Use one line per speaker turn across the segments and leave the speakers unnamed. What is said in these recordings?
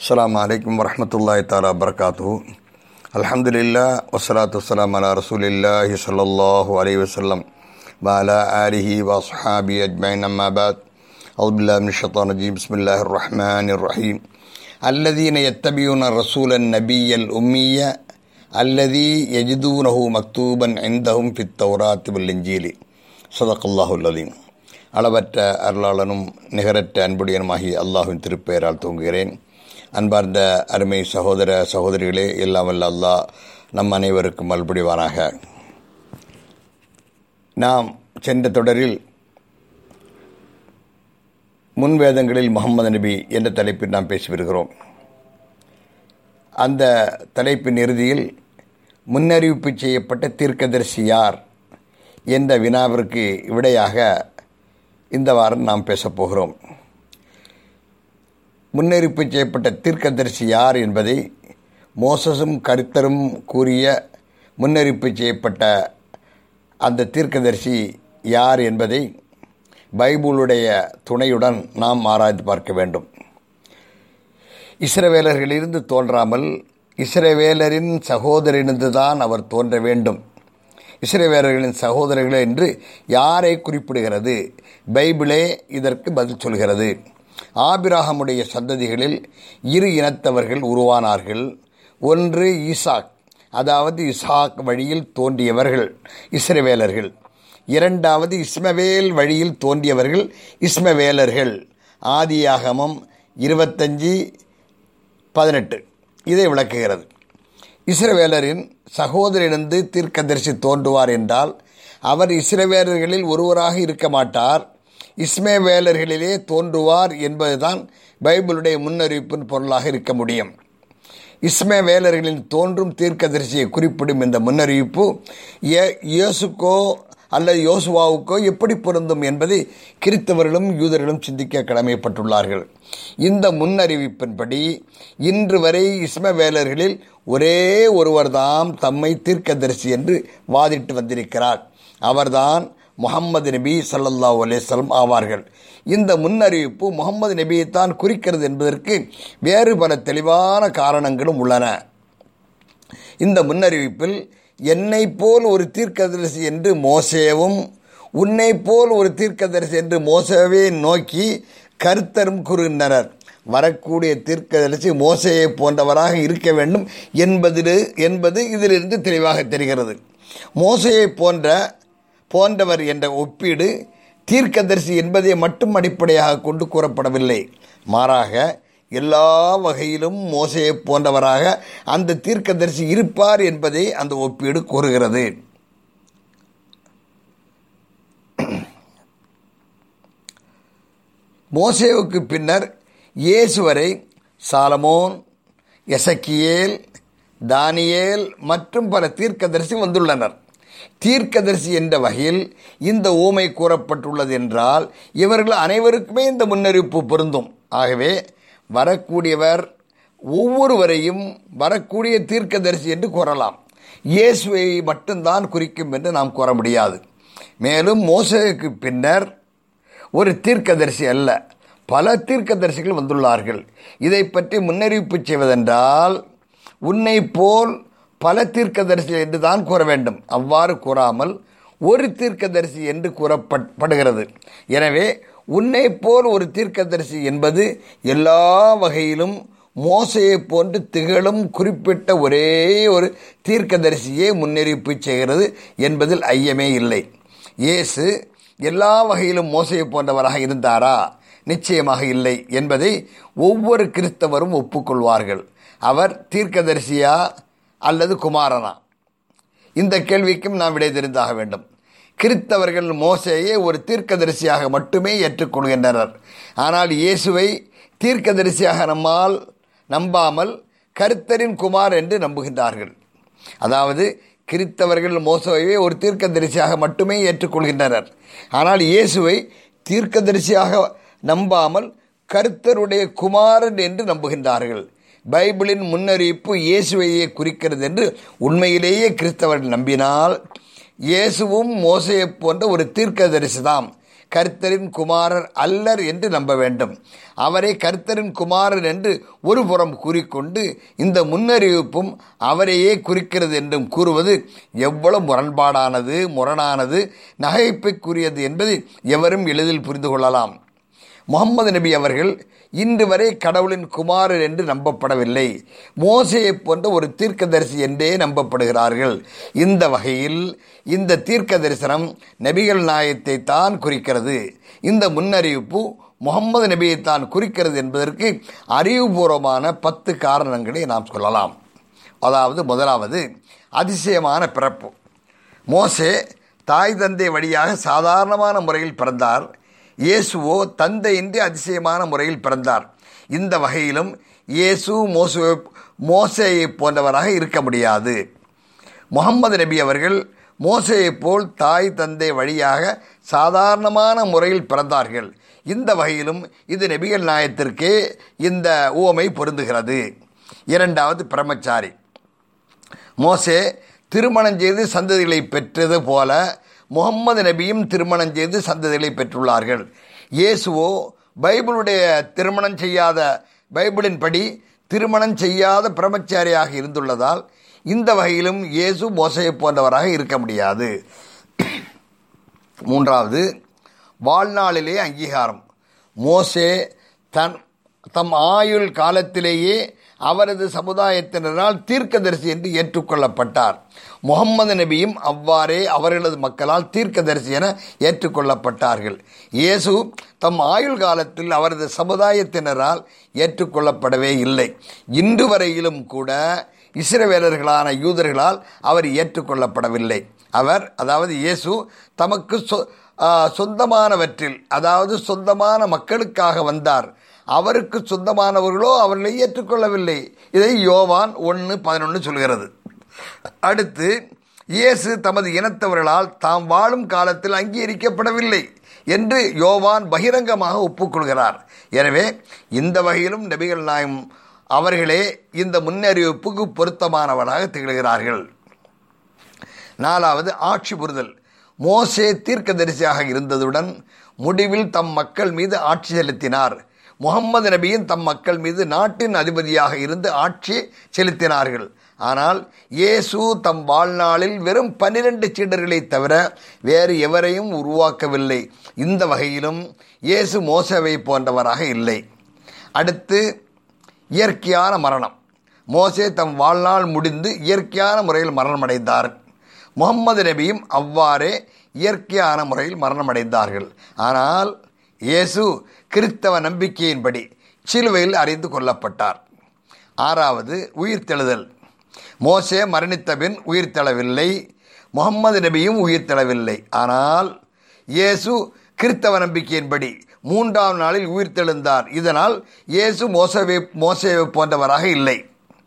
அஸ்லாம் வலைக்கம் வரமத்துல்லாய் தாலா வரகாத்து அல்ஹம்துலில்லா வசலாத்து வலாம் அலா ரசூலில்லாஹி ஸல்லல்லாஹு அலைஹி வஸல்லம் وعلى آله وأصحابه أجمعين أما بعد أعوذ بالله من الشيطان الرجيم بسم الله الرحمن الرحيم الذين يتبعون الرسول النبي الأمي الذي يجدونه مكتوبا عندهم في التوراة والإنجيل صدق الله العظيم அளவற்ற அருளாளனும் நிகரற்ற அன்புடையனுமாகி அல்லாஹுவின் திருப்பெயரால் தூங்குகிறேன் அன்பார்ந்த அருமை சகோதர சகோதரிகளே எல்லாம் வல்ல அல்லாஹ் நம் அனைவருக்கும் அல்புடிவானாக நாம் சென்ற தொடரில் முன்வேதங்களில் முகமது நபி என்ற தலைப்பில் நாம் பேசி வருகிறோம் அந்த தலைப்பின் இறுதியில் முன்னறிவிப்பு செய்யப்பட்ட தீர்க்கதரிசி யார் என்ற வினாவிற்கு விடையாக இந்த வாரம் நாம் பேசப் போகிறோம் முன்னறிவிப்பு செய்யப்பட்ட தீர்க்கதரிசி யார் என்பதை மோசஸும் கருத்தரும் கூறிய முன்னறிவிப்பு செய்யப்பட்ட அந்த தீர்க்கதரிசி யார் என்பதை பைபிளுடைய துணையுடன் நாம் ஆராய்ந்து பார்க்க வேண்டும் இஸ்ரவேலர்களிலிருந்து தோன்றாமல் இஸ்ரவேலரின் சகோதரிலிருந்து தான் அவர் தோன்ற வேண்டும் இஸ்ரவேலர்களின் சகோதரர்கள் என்று யாரை குறிப்பிடுகிறது பைபிளே இதற்கு பதில் சொல்கிறது ஆபிராகமுடைய சந்ததிகளில் இரு இனத்தவர்கள் உருவானார்கள் ஒன்று ஈசாக் அதாவது இசாக் வழியில் தோன்றியவர்கள் இஸ்ரவேலர்கள் இரண்டாவது இஸ்மவேல் வழியில் தோன்றியவர்கள் இஸ்மவேலர்கள் ஆதியாகமம் இருபத்தஞ்சி பதினெட்டு இதை விளக்குகிறது இஸ்ரவேலரின் சகோதரிலிருந்து தீர்க்கதரிசி தோன்றுவார் என்றால் அவர் இஸ்ரவேலர்களில் ஒருவராக இருக்க மாட்டார் இஸ்மேவேலர்களிலே தோன்றுவார் என்பதுதான் பைபிளுடைய முன்னறிவிப்பின் பொருளாக இருக்க முடியும் இஸ்மே வேலர்களின் தோன்றும் தீர்க்கதரிசியை குறிப்பிடும் இந்த முன்னறிவிப்பு இயேசுக்கோ அல்லது யோசுவாவுக்கோ எப்படி பொருந்தும் என்பதை கிறித்தவர்களும் யூதர்களும் சிந்திக்க கடமைப்பட்டுள்ளார்கள் இந்த முன்னறிவிப்பின்படி இன்று வரை இஸ்மவேலர்களில் ஒரே ஒருவர்தாம் தம்மை தீர்க்கதரிசி என்று வாதிட்டு வந்திருக்கிறார் அவர்தான் முகம்மது நபி சல்லல்லா அலேஸ்லம் ஆவார்கள் இந்த முன்னறிவிப்பு முகமது நபியைத்தான் குறிக்கிறது என்பதற்கு வேறு பல தெளிவான காரணங்களும் உள்ளன இந்த முன்னறிவிப்பில் என்னை போல் ஒரு தீர்க்கதரிசி என்று மோசேவும் உன்னை போல் ஒரு தீர்க்கதரிசி என்று மோசவே நோக்கி கருத்தரும் கூறுகின்றனர் வரக்கூடிய தீர்க்கதரிசி மோசையை போன்றவராக இருக்க வேண்டும் என்பது என்பது இதிலிருந்து தெளிவாக தெரிகிறது மோசையை போன்ற போன்றவர் என்ற ஒப்பீடு தீர்க்கதரிசி என்பதை மட்டும் அடிப்படையாக கொண்டு கூறப்படவில்லை மாறாக எல்லா வகையிலும் மோசையை போன்றவராக அந்த தீர்க்கதரிசி இருப்பார் என்பதை அந்த ஒப்பீடு கூறுகிறது மோசேவுக்கு பின்னர் இயேசுவரை சாலமோன் எசக்கியேல் தானியேல் மற்றும் பல தீர்க்கதரிசி வந்துள்ளனர் தீர்க்கதரிசி என்ற வகையில் இந்த ஊமை கூறப்பட்டுள்ளது என்றால் இவர்கள் அனைவருக்குமே இந்த முன்னறிவிப்பு பொருந்தும் ஆகவே வரக்கூடியவர் ஒவ்வொருவரையும் வரக்கூடிய தீர்க்கதரிசி என்று கூறலாம் இயேசுவை மட்டும்தான் குறிக்கும் என்று நாம் கூற முடியாது மேலும் மோசைக்கு பின்னர் ஒரு தீர்க்கதரிசி அல்ல பல தீர்க்கதரிசிகள் வந்துள்ளார்கள் இதை பற்றி முன்னறிவிப்பு செய்வதென்றால் உன்னை போல் பல தீர்க்கதரிசி என்று தான் கூற வேண்டும் அவ்வாறு கூறாமல் ஒரு தீர்க்கதரிசி என்று கூறப்படுகிறது எனவே உன்னை போல் ஒரு தீர்க்கதரிசி என்பது எல்லா வகையிலும் மோசையை போன்று திகழும் குறிப்பிட்ட ஒரே ஒரு தீர்க்கதரிசியே முன்னறிவிப்பு செய்கிறது என்பதில் ஐயமே இல்லை இயேசு எல்லா வகையிலும் மோசையை போன்றவராக இருந்தாரா நிச்சயமாக இல்லை என்பதை ஒவ்வொரு கிறிஸ்தவரும் ஒப்புக்கொள்வார்கள் அவர் தீர்க்கதரிசியா அல்லது குமாரனா இந்த கேள்விக்கும் நாம் விடை தெரிந்தாக வேண்டும் கிறித்தவர்கள் மோசையை ஒரு தீர்க்கதரிசியாக மட்டுமே ஏற்றுக்கொள்கின்றனர் ஆனால் இயேசுவை தீர்க்கதரிசியாக நம்மால் நம்பாமல் கருத்தரின் குமார் என்று நம்புகின்றார்கள் அதாவது கிறித்தவர்கள் மோசையை ஒரு தீர்க்கதரிசியாக மட்டுமே ஏற்றுக்கொள்கின்றனர் ஆனால் இயேசுவை தீர்க்கதரிசியாக நம்பாமல் கருத்தருடைய குமாரன் என்று நம்புகின்றார்கள் பைபிளின் முன்னறிவிப்பு இயேசுவையே குறிக்கிறது என்று உண்மையிலேயே கிறிஸ்தவர்கள் நம்பினால் இயேசுவும் மோசையை போன்ற ஒரு தீர்க்கதரிசிதாம் கர்த்தரின் குமாரர் அல்லர் என்று நம்ப வேண்டும் அவரை கர்த்தரின் குமாரர் என்று ஒரு புறம் கூறிக்கொண்டு இந்த முன்னறிவிப்பும் அவரையே குறிக்கிறது என்றும் கூறுவது எவ்வளவு முரண்பாடானது முரணானது நகைப்புக்குரியது என்பதை எவரும் எளிதில் புரிந்து கொள்ளலாம் முகமது நபி அவர்கள் இன்று வரை கடவுளின் குமாரர் என்று நம்பப்படவில்லை மோசையை போன்ற ஒரு தீர்க்கதரிசி என்றே நம்பப்படுகிறார்கள் இந்த வகையில் இந்த தீர்க்க தரிசனம் நபிகள் நாயத்தை தான் குறிக்கிறது இந்த முன்னறிவிப்பு முகமது நபியை தான் குறிக்கிறது என்பதற்கு அறிவுபூர்வமான பத்து காரணங்களை நாம் சொல்லலாம் அதாவது முதலாவது அதிசயமான பிறப்பு மோசே தாய் தந்தை வழியாக சாதாரணமான முறையில் பிறந்தார் இயேசுவோ தந்தையின்றி அதிசயமான முறையில் பிறந்தார் இந்த வகையிலும் இயேசு மோசு மோசையை போன்றவராக இருக்க முடியாது முகமது நபி அவர்கள் மோசையைப் போல் தாய் தந்தை வழியாக சாதாரணமான முறையில் பிறந்தார்கள் இந்த வகையிலும் இது நபிகள் நாயத்திற்கே இந்த உவமை பொருந்துகிறது இரண்டாவது பிரம்மச்சாரி மோசே திருமணம் செய்து சந்ததிகளை பெற்றது போல முகம்மது நபியும் திருமணம் செய்து சந்ததிகளை பெற்றுள்ளார்கள் இயேசுவோ பைபிளுடைய திருமணம் செய்யாத பைபிளின் படி திருமணம் செய்யாத பிரம்மச்சாரியாக இருந்துள்ளதால் இந்த வகையிலும் இயேசு மோசையை போன்றவராக இருக்க முடியாது மூன்றாவது வாழ்நாளிலே அங்கீகாரம் மோசே தன் தம் ஆயுள் காலத்திலேயே அவரது சமுதாயத்தினரால் தீர்க்கதரிசி என்று ஏற்றுக்கொள்ளப்பட்டார் முகம்மது நபியும் அவ்வாறே அவர்களது மக்களால் தீர்க்கதரிசி என ஏற்றுக்கொள்ளப்பட்டார்கள் இயேசு தம் ஆயுள் காலத்தில் அவரது சமுதாயத்தினரால் ஏற்றுக்கொள்ளப்படவே இல்லை இன்று வரையிலும் கூட இஸ்ரவேலர்களான யூதர்களால் அவர் ஏற்றுக்கொள்ளப்படவில்லை அவர் அதாவது இயேசு தமக்கு சொந்தமானவற்றில் அதாவது சொந்தமான மக்களுக்காக வந்தார் அவருக்கு சொந்தமானவர்களோ அவர்களை ஏற்றுக்கொள்ளவில்லை இதை யோவான் ஒன்று பதினொன்று சொல்கிறது அடுத்து இயேசு தமது இனத்தவர்களால் தாம் வாழும் காலத்தில் அங்கீகரிக்கப்படவில்லை என்று யோவான் பகிரங்கமாக ஒப்புக்கொள்கிறார் எனவே இந்த வகையிலும் நபிகள் நாயம் அவர்களே இந்த முன்னறிவிப்புக்கு பொருத்தமானவராக திகழ்கிறார்கள் நாலாவது ஆட்சி புரிதல் மோசே தீர்க்கதரிசியாக இருந்ததுடன் முடிவில் தம் மக்கள் மீது ஆட்சி செலுத்தினார் முகம்மது நபியின் தம் மக்கள் மீது நாட்டின் அதிபதியாக இருந்து ஆட்சி செலுத்தினார்கள் ஆனால் இயேசு தம் வாழ்நாளில் வெறும் பன்னிரண்டு சீடர்களை தவிர வேறு எவரையும் உருவாக்கவில்லை இந்த வகையிலும் இயேசு மோசவை போன்றவராக இல்லை அடுத்து இயற்கையான மரணம் மோசே தம் வாழ்நாள் முடிந்து இயற்கையான முறையில் மரணமடைந்தார் முகம்மது நபியும் அவ்வாறே இயற்கையான முறையில் மரணமடைந்தார்கள் ஆனால் இயேசு கிறிஸ்தவ நம்பிக்கையின்படி சிலுவையில் அறிந்து கொல்லப்பட்டார் ஆறாவது உயிர்த்தெழுதல் மோசே மரணித்த பின் உயிர்த்தெழவில்லை முகம்மது நபியும் உயிர்த்தெழவில்லை ஆனால் இயேசு கிறிஸ்தவ நம்பிக்கையின்படி மூன்றாம் நாளில் உயிர்த்தெழுந்தார் இதனால் இயேசு மோசவே மோசேவை போன்றவராக இல்லை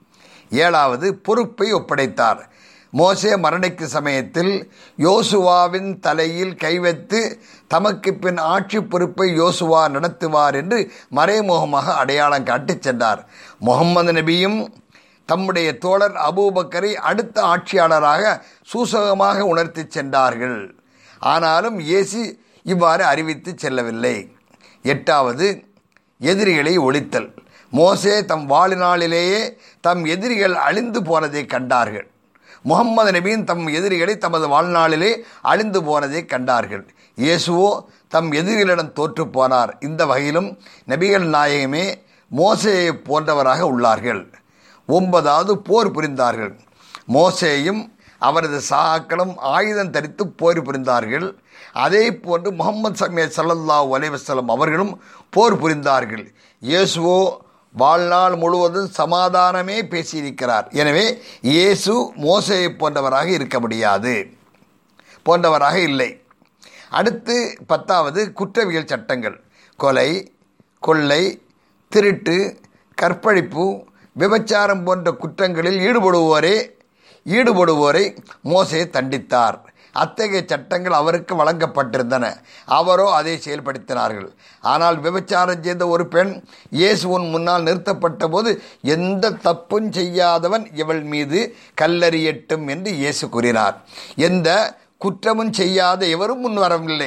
ஏழாவது பொறுப்பை ஒப்படைத்தார் மோசே மரணிக்கு சமயத்தில் யோசுவாவின் தலையில் கை வைத்து தமக்கு பின் ஆட்சி பொறுப்பை யோசுவா நடத்துவார் என்று மறைமுகமாக அடையாளம் காட்டிச் சென்றார் முகமது நபியும் தம்முடைய தோழர் அபூபக்கரை அடுத்த ஆட்சியாளராக சூசகமாக உணர்த்தி சென்றார்கள் ஆனாலும் இயேசு இவ்வாறு அறிவித்து செல்லவில்லை எட்டாவது எதிரிகளை ஒழித்தல் மோசே தம் வாழ்நாளிலேயே தம் எதிரிகள் அழிந்து போனதை கண்டார்கள் முகம்மது நபியின் தம் எதிரிகளை தமது வாழ்நாளிலே அழிந்து போனதை கண்டார்கள் இயேசுவோ தம் எதிரிகளிடம் தோற்று போனார் இந்த வகையிலும் நபிகள் நாயகமே மோசையை போன்றவராக உள்ளார்கள் ஒன்பதாவது போர் புரிந்தார்கள் மோசேயும் அவரது சகாக்களும் ஆயுதம் தரித்து போர் புரிந்தார்கள் அதே போன்று முகமது சமே சல்லல்லா அலைவசலம் அவர்களும் போர் புரிந்தார்கள் இயேசுவோ வாழ்நாள் முழுவதும் சமாதானமே பேசியிருக்கிறார் எனவே இயேசு மோசையை போன்றவராக இருக்க முடியாது போன்றவராக இல்லை அடுத்து பத்தாவது குற்றவியல் சட்டங்கள் கொலை கொள்ளை திருட்டு கற்பழிப்பு விபச்சாரம் போன்ற குற்றங்களில் ஈடுபடுவோரே ஈடுபடுவோரை மோசே தண்டித்தார் அத்தகைய சட்டங்கள் அவருக்கு வழங்கப்பட்டிருந்தன அவரோ அதை செயல்படுத்தினார்கள் ஆனால் விபச்சாரம் செய்த ஒரு பெண் இயேசுவின் முன்னால் நிறுத்தப்பட்ட போது எந்த தப்பும் செய்யாதவன் இவள் மீது கல்லறியட்டும் என்று இயேசு கூறினார் எந்த குற்றமும் செய்யாத எவரும் முன் வரவில்லை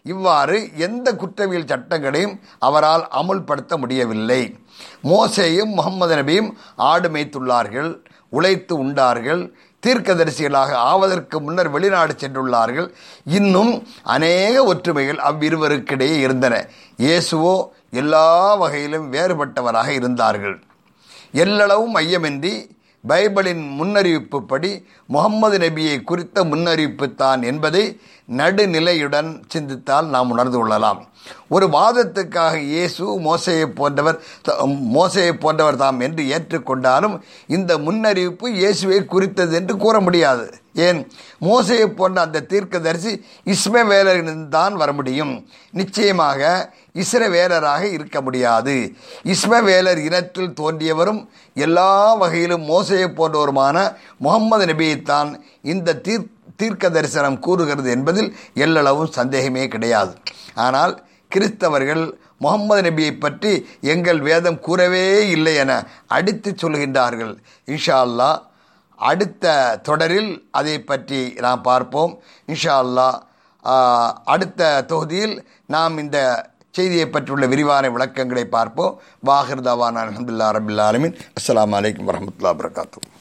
இவ்வாறு எந்த குற்றவியல் சட்டங்களையும் அவரால் அமுல்படுத்த முடியவில்லை மோசேயும் முகமது நபியும் ஆடு மேய்த்துள்ளார்கள் உழைத்து உண்டார்கள் தீர்க்கதரிசிகளாக ஆவதற்கு முன்னர் வெளிநாடு சென்றுள்ளார்கள் இன்னும் அநேக ஒற்றுமைகள் அவ்விருவருக்கிடையே இருந்தன இயேசுவோ எல்லா வகையிலும் வேறுபட்டவராக இருந்தார்கள் எல்லளவும் ஐயமின்றி பைபிளின் முன்னறிவிப்புப்படி முகம்மது நபியை குறித்த முன்னறிவிப்பு தான் என்பதை நடுநிலையுடன் சிந்தித்தால் நாம் உணர்ந்து கொள்ளலாம் ஒரு வாதத்துக்காக இயேசு மோசையை போன்றவர் மோசையை போன்றவர் தாம் என்று ஏற்றுக்கொண்டாலும் இந்த முன்னறிவிப்பு இயேசுவை குறித்தது என்று கூற முடியாது ஏன் மோசையை போன்ற அந்த தீர்க்கதரிசி இஸ்மவேலரிடம் வர முடியும் நிச்சயமாக இஸ்ரவேலராக இருக்க முடியாது இஸ்மவேலர் இனத்தில் தோன்றியவரும் எல்லா வகையிலும் மோசையை போன்றவருமான முகம்மது நபியைத்தான் இந்த தீர் தீர்க்க தரிசனம் கூறுகிறது என்பதில் எல்லளவும் சந்தேகமே கிடையாது ஆனால் கிறிஸ்தவர்கள் முகம்மது நபியை பற்றி எங்கள் வேதம் கூறவே இல்லை என அடித்து சொல்கின்றார்கள் இன்ஷா அல்லா அடுத்த தொடரில் அதை பற்றி நாம் பார்ப்போம் இன்ஷா அல்லா அடுத்த தொகுதியில் நாம் இந்த செய்தியை பற்றியுள்ள விரிவான விளக்கங்களை பார்ப்போம் வாஹிர் தவான் அலமதுல்லா ரபில் ஆலமின் அஸ்லாம் வலைக்கம் வரமத்துல்லா வரகாத்தூ